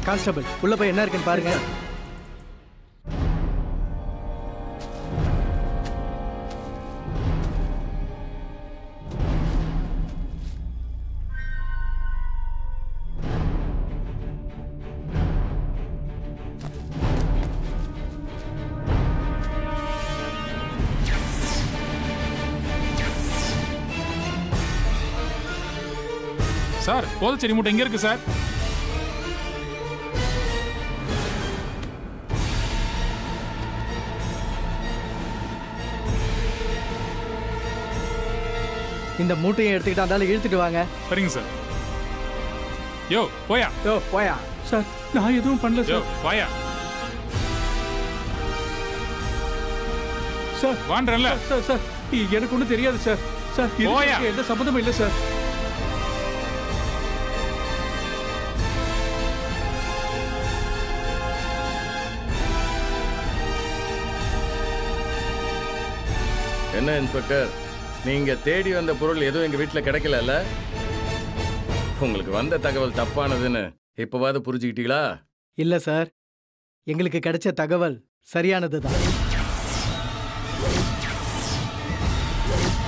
Constable உள்ள போய் என்ன இருக்குன்னு பாருங்க சார் போதச்செடி மூட்டை எங்க இருக்கு சார் இந்த மூட்டையை எடுத்துக்கிட்டு அந்தாலும் இழுத்துட்டு வாங்க சரிங்க சார் யோ போயா யோ போயா சார் நான் எதுவும் பண்ணல யோ சார் வாயா சார் வாண்டறல்ல சார் சார் இ- எனக்கு ஒன்றும் தெரியாது சார் சார் இதுக்கு போயா. எனக்கு எந்த சம்மந்தமும் இல்லை சார் என்ன இன்ஸ்பெக்டர் நீங்க தேடி வந்த பொருள் எதுவும் எங்க வீட்டில் கிடைக்கலல்ல உங்களுக்கு வந்த தகவல் தப்பானதுன்னு இப்போவாது புரிஞ்சுக்கிட்டீங்களா இல்ல சார் எங்களுக்கு கிடைச்ச தகவல் சரியானது தான்